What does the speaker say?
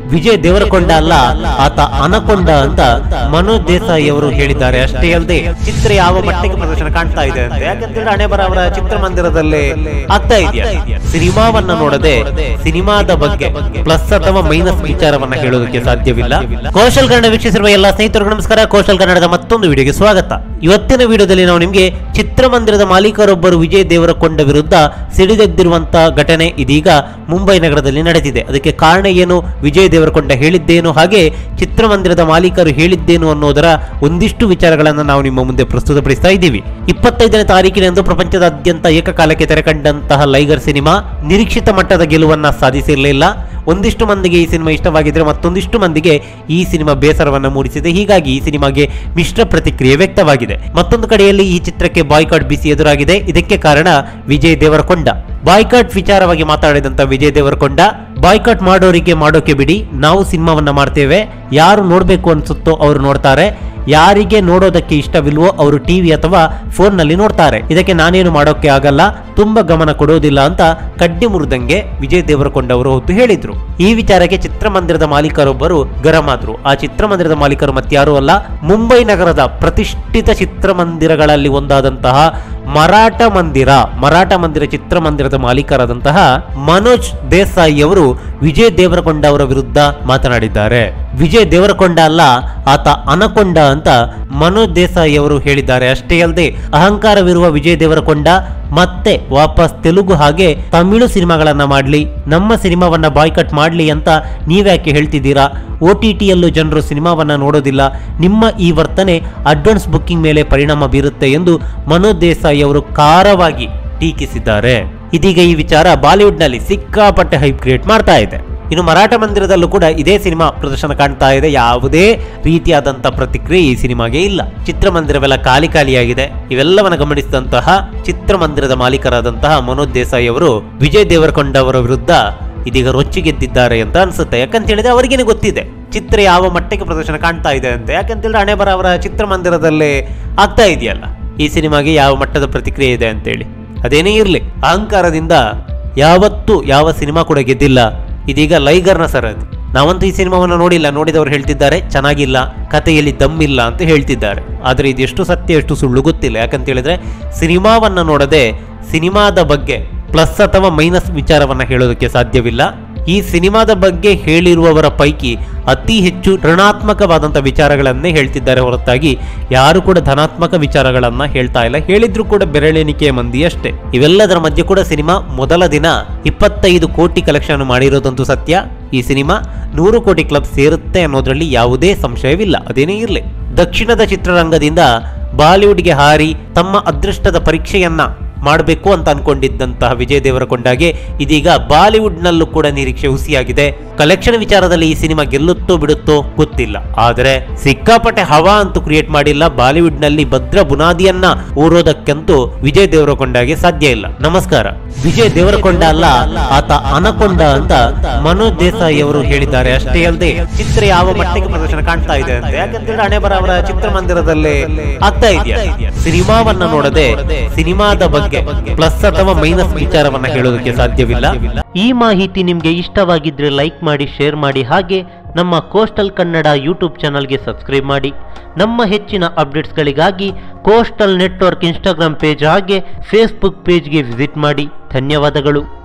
ವಿಜಯ್ ದೇವರಕೊಂಡ ಅಲ್ಲ ಆತ ಅನಕೊಂಡ ಅಂತ ಮನೋಜ್ ದೇಸಾಯಿ ಅವರು ಹೇಳಿದ್ದಾರೆ ಅಷ್ಟೇ ಅಲ್ಲದೆ ಚಿತ್ರ ಯಾವ ಮಟ್ಟಿಗೆ ಪ್ರದರ್ಶನ ಕಾಣ್ತಾ ಇದೆ ಅಂತ ಯಾಕಂತೇಳಿ ಹಣೆಬರ ಅವರ ಚಿತ್ರಮಂದಿರದಲ್ಲಿ ಆಗ್ತಾ ಇದೆಯಾ ಸಿನಿಮಾವನ್ನ ನೋಡದೆ ಸಿನಿಮಾದ ಬಗ್ಗೆ ಪ್ಲಸ್ ಅಥವಾ ಮೈನಸ್ ವಿಚಾರವನ್ನ ಹೇಳೋದಕ್ಕೆ ಸಾಧ್ಯವಿಲ್ಲ ಕೌಶಲ್ ಕನ್ನಡ ವೀಕ್ಷಿಸಿರುವ ಎಲ್ಲಾ ಸ್ನೇಹಿತರಿಗೂ ನಮಸ್ಕಾರ ಕೌಶಲ್ ಕನ್ನಡದ ಮತ್ತೊಂದು ವಿಡಿಯೋಗೆ ಸ್ವಾಗತ ಇವತ್ತಿನ ವಿಡಿಯೋದಲ್ಲಿ ನಾವು ನಿಮಗೆ ಚಿತ್ರಮಂದಿರದ ಮಾಲೀಕರೊಬ್ಬರು ವಿಜಯ್ ದೇವರಕೊಂಡ ವಿರುದ್ಧ ಸಿಡಿದೆದ್ದಿರುವಂತಹ ಘಟನೆ ಇದೀಗ ಮುಂಬೈ ನಗರದಲ್ಲಿ ನಡೆದಿದೆ ಅದಕ್ಕೆ ಕಾರಣ ಏನು ವಿಜಯ್ ದೇವರಕೊಂಡ ಹೇಳಿದ್ದೇನು ಹಾಗೆ ಚಿತ್ರಮಂದಿರದ ಮಾಲೀಕರು ಹೇಳಿದ್ದೇನು ಅನ್ನೋದರ ಒಂದಿಷ್ಟು ವಿಚಾರಗಳನ್ನು ನಾವು ನಿಮ್ಮ ಮುಂದೆ ಪ್ರಸ್ತುತಪಡಿಸ್ತಾ ಇದ್ದೀವಿ ಇಪ್ಪತ್ತೈದನೇ ತಾರೀಕಿನಂದು ಪ್ರಪಂಚದಾದ್ಯಂತ ಏಕಕಾಲಕ್ಕೆ ತೆರೆಕಂಡಂತಹ ಲೈಗರ್ ಸಿನಿಮಾ ನಿರೀಕ್ಷಿತ ಮಟ್ಟದ ಗೆಲುವನ್ನ ಸಾಧಿಸಿರಲಿಲ್ಲ ಒಂದಿಷ್ಟು ಮಂದಿಗೆ ಈ ಸಿನಿಮಾ ಇಷ್ಟವಾಗಿದ್ರೆ ಮತ್ತೊಂದಿಷ್ಟು ಮಂದಿಗೆ ಈ ಸಿನಿಮಾ ಬೇಸರವನ್ನ ಮೂಡಿಸಿದೆ ಹೀಗಾಗಿ ಈ ಸಿನಿಮಾಗೆ ಮಿಶ್ರ ಪ್ರತಿಕ್ರಿಯೆ ವ್ಯಕ್ತವಾಗಿದೆ ಮತ್ತೊಂದು ಕಡೆಯಲ್ಲಿ ಈ ಚಿತ್ರಕ್ಕೆ ಬಾಯ್ಕಾಟ್ ಬಿಸಿ ಎದುರಾಗಿದೆ ಇದಕ್ಕೆ ಕಾರಣ ವಿಜಯ್ ದೇವರಕೊಂಡ ಬಾಯ್ಕಾಟ್ ವಿಚಾರವಾಗಿ ಮಾತಾಡಿದಂತ ವಿಜಯ್ ದೇವರಕೊಂಡ ಬಾಯ್ಕಾಟ್ ಮಾಡೋರಿಗೆ ಮಾಡೋಕೆ ಬಿಡಿ ನಾವು ಸಿನಿಮಾವನ್ನ ಮಾಡ್ತೇವೆ ಯಾರು ನೋಡ್ಬೇಕು ಅನ್ಸುತ್ತೋ ಅವರು ನೋಡ್ತಾರೆ ಯಾರಿಗೆ ನೋಡೋದಕ್ಕೆ ಇಷ್ಟವಿಲ್ವೋ ಅವರು ಟಿವಿ ಅಥವಾ ಫೋನ್ ನಲ್ಲಿ ನೋಡ್ತಾರೆ ಇದಕ್ಕೆ ನಾನೇನು ಮಾಡೋಕೆ ಆಗಲ್ಲ ತುಂಬಾ ಗಮನ ಕೊಡೋದಿಲ್ಲ ಅಂತ ಕಡ್ಡಿ ಮುರಿದಂಗೆ ವಿಜಯ್ ದೇವರಕೊಂಡ ಅವರು ಹೊತ್ತು ಹೇಳಿದ್ರು ಈ ವಿಚಾರಕ್ಕೆ ಚಿತ್ರಮಂದಿರದ ಮಾಲೀಕರೊಬ್ಬರು ಗರಂ ಆದ್ರು ಆ ಚಿತ್ರಮಂದಿರದ ಮಾಲೀಕರು ಮತ್ಯಾರೂ ಅಲ್ಲ ಮುಂಬೈ ನಗರದ ಪ್ರತಿಷ್ಠಿತ ಚಿತ್ರಮಂದಿರಗಳಲ್ಲಿ ಒಂದಾದಂತಹ ಮರಾಠ ಮಂದಿರ ಮರಾಠ ಮಂದಿರ ಚಿತ್ರಮಂದಿರದ ಮಾಲೀಕರಾದಂತಹ ಮನೋಜ್ ದೇಸಾಯಿ ಅವರು ವಿಜಯ್ ದೇವರಕೊಂಡ ಅವರ ವಿರುದ್ಧ ಮಾತನಾಡಿದ್ದಾರೆ ವಿಜಯ್ ದೇವರಕೊಂಡ ಅಲ್ಲ ಆತ ಅನಕೊಂಡ ಅಂತ ಮನೋಜ್ ದೇಸಾಯಿ ಅವರು ಹೇಳಿದ್ದಾರೆ ಅಷ್ಟೇ ಅಲ್ಲದೆ ಅಹಂಕಾರವಿರುವ ವಿಜಯ್ ದೇವರಕೊಂಡ ಮತ್ತೆ ವಾಪಸ್ ತೆಲುಗು ಹಾಗೆ ತಮಿಳು ಸಿನಿಮಾಗಳನ್ನ ಮಾಡ್ಲಿ ನಮ್ಮ ಸಿನಿಮಾವನ್ನ ಬಾಯ್ಕಟ್ ಮಾಡ್ಲಿ ಅಂತ ನೀವ್ಯಾಕೆ ಹೇಳ್ತಿದ್ದೀರಾ ಒ ಟಿ ಟಿಯಲ್ಲೂ ಜನರು ಸಿನಿಮಾವನ್ನ ನೋಡೋದಿಲ್ಲ ನಿಮ್ಮ ಈ ವರ್ತನೆ ಅಡ್ವಾನ್ಸ್ ಬುಕ್ಕಿಂಗ್ ಮೇಲೆ ಪರಿಣಾಮ ಬೀರುತ್ತೆ ಎಂದು ಮನೋಜ್ ದೇಸಾಯಿ ಅವರು ಖಾರವಾಗಿ ಟೀಕಿಸಿದ್ದಾರೆ ಇದೀಗ ಈ ವಿಚಾರ ಬಾಲಿವುಡ್ನಲ್ಲಿ ಸಿಕ್ಕಾಪಟ್ಟೆ ಹೈಪ್ ಕ್ರಿಯೇಟ್ ಮಾಡ್ತಾ ಇದೆ ಇನ್ನು ಮರಾಠ ಮಂದಿರದಲ್ಲೂ ಕೂಡ ಇದೇ ಸಿನಿಮಾ ಪ್ರದರ್ಶನ ಕಾಣ್ತಾ ಇದೆ ಯಾವುದೇ ರೀತಿಯಾದಂಥ ಪ್ರತಿಕ್ರಿಯೆ ಈ ಸಿನಿಮಾಗೆ ಇಲ್ಲ ಚಿತ್ರಮಂದಿರವೆಲ್ಲ ಖಾಲಿ ಖಾಲಿಯಾಗಿದೆ ಇವೆಲ್ಲವನ್ನ ಗಮನಿಸಿದಂತಹ ಚಿತ್ರಮಂದಿರದ ಮಾಲೀಕರಾದಂತಹ ಮನೋಜ್ ದೇಸಾಯಿ ಅವರು ವಿಜಯ್ ದೇವರಕೊಂಡ ಅವರ ವಿರುದ್ಧ ಇದೀಗ ರೊಚ್ಚಿಗೆದ್ದಿದ್ದಾರೆ ಅಂತ ಅನ್ಸುತ್ತೆ ಯಾಕಂತ ಹೇಳಿದ್ರೆ ಅವರಿಗೇನೆ ಗೊತ್ತಿದೆ ಚಿತ್ರ ಯಾವ ಮಟ್ಟಕ್ಕೆ ಪ್ರದರ್ಶನ ಕಾಣ್ತಾ ಇದೆ ಅಂತ ಯಾಕಂತೇಳಿದ್ರೆ ಹಣೆಬರ ಅವರ ಚಿತ್ರಮಂದಿರದಲ್ಲಿ ಆಗ್ತಾ ಇದೆಯಲ್ಲ ಈ ಸಿನಿಮಾಗೆ ಯಾವ ಮಟ್ಟದ ಪ್ರತಿಕ್ರಿಯೆ ಇದೆ ಅಂತೇಳಿ ಅದೇನೇ ಇರಲಿ ಅಹಂಕಾರದಿಂದ ಯಾವತ್ತೂ ಯಾವ ಸಿನಿಮಾ ಕೂಡ ಗೆದ್ದಿಲ್ಲ ಇದೀಗ ಲೈಗರ್ನ ಸರ್ ಅದು ನಾವಂತೂ ಈ ಸಿನಿಮಾವನ್ನು ನೋಡಿಲ್ಲ ನೋಡಿದವರು ಹೇಳ್ತಿದ್ದಾರೆ ಚೆನ್ನಾಗಿಲ್ಲ ಕಥೆಯಲ್ಲಿ ದಮ್ಮಿಲ್ಲ ಅಂತ ಹೇಳ್ತಿದ್ದಾರೆ ಆದರೆ ಇದೆಷ್ಟು ಸತ್ಯ ಎಷ್ಟು ಸುಳ್ಳು ಗೊತ್ತಿಲ್ಲ ಯಾಕಂತ ಹೇಳಿದ್ರೆ ಸಿನಿಮಾವನ್ನ ನೋಡದೆ ಸಿನಿಮಾದ ಬಗ್ಗೆ ಪ್ಲಸ್ ಅಥವಾ ಮೈನಸ್ ವಿಚಾರವನ್ನ ಹೇಳೋದಕ್ಕೆ ಸಾಧ್ಯವಿಲ್ಲ ಈ ಸಿನಿಮಾದ ಬಗ್ಗೆ ಹೇಳಿರುವವರ ಪೈಕಿ ಅತಿ ಹೆಚ್ಚು ಋಣಾತ್ಮಕವಾದಂಥ ವಿಚಾರಗಳನ್ನೇ ಹೇಳ್ತಿದ್ದಾರೆ ಹೊರತಾಗಿ ಯಾರು ಕೂಡ ಧನಾತ್ಮಕ ವಿಚಾರಗಳನ್ನ ಹೇಳ್ತಾ ಇಲ್ಲ ಹೇಳಿದ್ರು ಕೂಡ ಬೆರಳೆಣಿಕೆಯ ಮಂದಿ ಅಷ್ಟೇ ಇವೆಲ್ಲದರ ಮಧ್ಯೆ ಕೂಡ ಸಿನಿಮಾ ಮೊದಲ ದಿನ ಇಪ್ಪತ್ತೈದು ಕೋಟಿ ಕಲೆಕ್ಷನ್ ಮಾಡಿರೋದಂತೂ ಸತ್ಯ ಈ ಸಿನಿಮಾ ನೂರು ಕೋಟಿ ಕ್ಲಬ್ ಸೇರುತ್ತೆ ಅನ್ನೋದ್ರಲ್ಲಿ ಯಾವುದೇ ಸಂಶಯವಿಲ್ಲ ಅದೇನೇ ಇರಲಿ ದಕ್ಷಿಣದ ಚಿತ್ರರಂಗದಿಂದ ಬಾಲಿವುಡ್ಗೆ ಹಾರಿ ತಮ್ಮ ಅದೃಷ್ಟದ ಪರೀಕ್ಷೆಯನ್ನ ಮಾಡಬೇಕು ಅಂತ ಅನ್ಕೊಂಡಿದ್ದಂತಹ ವಿಜಯ್ ದೇವರಕೊಂಡಾಗೆ ಇದೀಗ ಬಾಲಿವುಡ್ನಲ್ಲೂ ಕೂಡ ನಿರೀಕ್ಷೆ ಹುಸಿಯಾಗಿದೆ ಕಲೆಕ್ಷನ್ ವಿಚಾರದಲ್ಲಿ ಈ ಸಿನಿಮಾ ಗೆಲ್ಲುತ್ತೋ ಬಿಡುತ್ತೋ ಗೊತ್ತಿಲ್ಲ ಆದರೆ ಸಿಕ್ಕಾಪಟ್ಟೆ ಹವಾ ಅಂತೂ ಕ್ರಿಯೇಟ್ ಮಾಡಿಲ್ಲ ಬಾಲಿವುಡ್ನಲ್ಲಿ ಭದ್ರ ಬುನಾದಿಯನ್ನ ಊರೋದಕ್ಕಂತೂ ವಿಜಯ್ ದೇವರಕೊಂಡಾಗೆ ಸಾಧ್ಯ ಇಲ್ಲ ನಮಸ್ಕಾರ ವಿಜಯ್ ದೇವರಕೊಂಡ ಅಲ್ಲ ಆತ ಅನಕೊಂಡ ಅಂತ ಮನೋಜ್ ದೇಸಾಯಿ ಅವರು ಹೇಳಿದ್ದಾರೆ ಅಷ್ಟೇ ಅಲ್ಲದೆ ಚಿತ್ರ ಯಾವ ಮಟ್ಟಿಗೆ ಪ್ರದರ್ಶನ ಕಾಣ್ತಾ ಇದೆ ಅಂತ ಯಾಕಂತೇಳಿದ್ರೆ ಹಣೆಬರ ಅವರ ಚಿತ್ರಮಂದಿರದಲ್ಲಿ ಆಗ್ತಾ ಇದೆಯಾ ಸಿನಿಮಾವನ್ನ ನೋಡದೆ ಸಿನಿಮಾದ ಬಗ್ಗೆ ಪ್ಲಸ್ ಅಥವಾ ಮೈನಸ್ ವಿಚಾರವನ್ನ ಹೇಳೋದಕ್ಕೆ ಸಾಧ್ಯವಿಲ್ಲ ಈ ಮಾಹಿತಿ ನಿಮ್ಗೆ ಇಷ್ಟವಾಗಿದ್ರೆ ಲೈಕ್ ಮಾಡಿ ಶೇರ್ ಮಾಡಿ ಹಾಗೆ ನಮ್ಮ ಕೋಸ್ಟಲ್ ಕನ್ನಡ ಯೂಟ್ಯೂಬ್ ಚಾನಲ್ಗೆ ಸಬ್ಸ್ಕ್ರೈಬ್ ಮಾಡಿ ನಮ್ಮ ಹೆಚ್ಚಿನ ಅಪ್ಡೇಟ್ಸ್ಗಳಿಗಾಗಿ ಕೋಸ್ಟಲ್ ನೆಟ್ವರ್ಕ್ ಇನ್ಸ್ಟಾಗ್ರಾಮ್ ಪೇಜ್ ಹಾಗೆ ಫೇಸ್ಬುಕ್ ಪೇಜ್ಗೆ ವಿಸಿಟ್ ಮಾಡಿ ಧನ್ಯವಾದಗಳು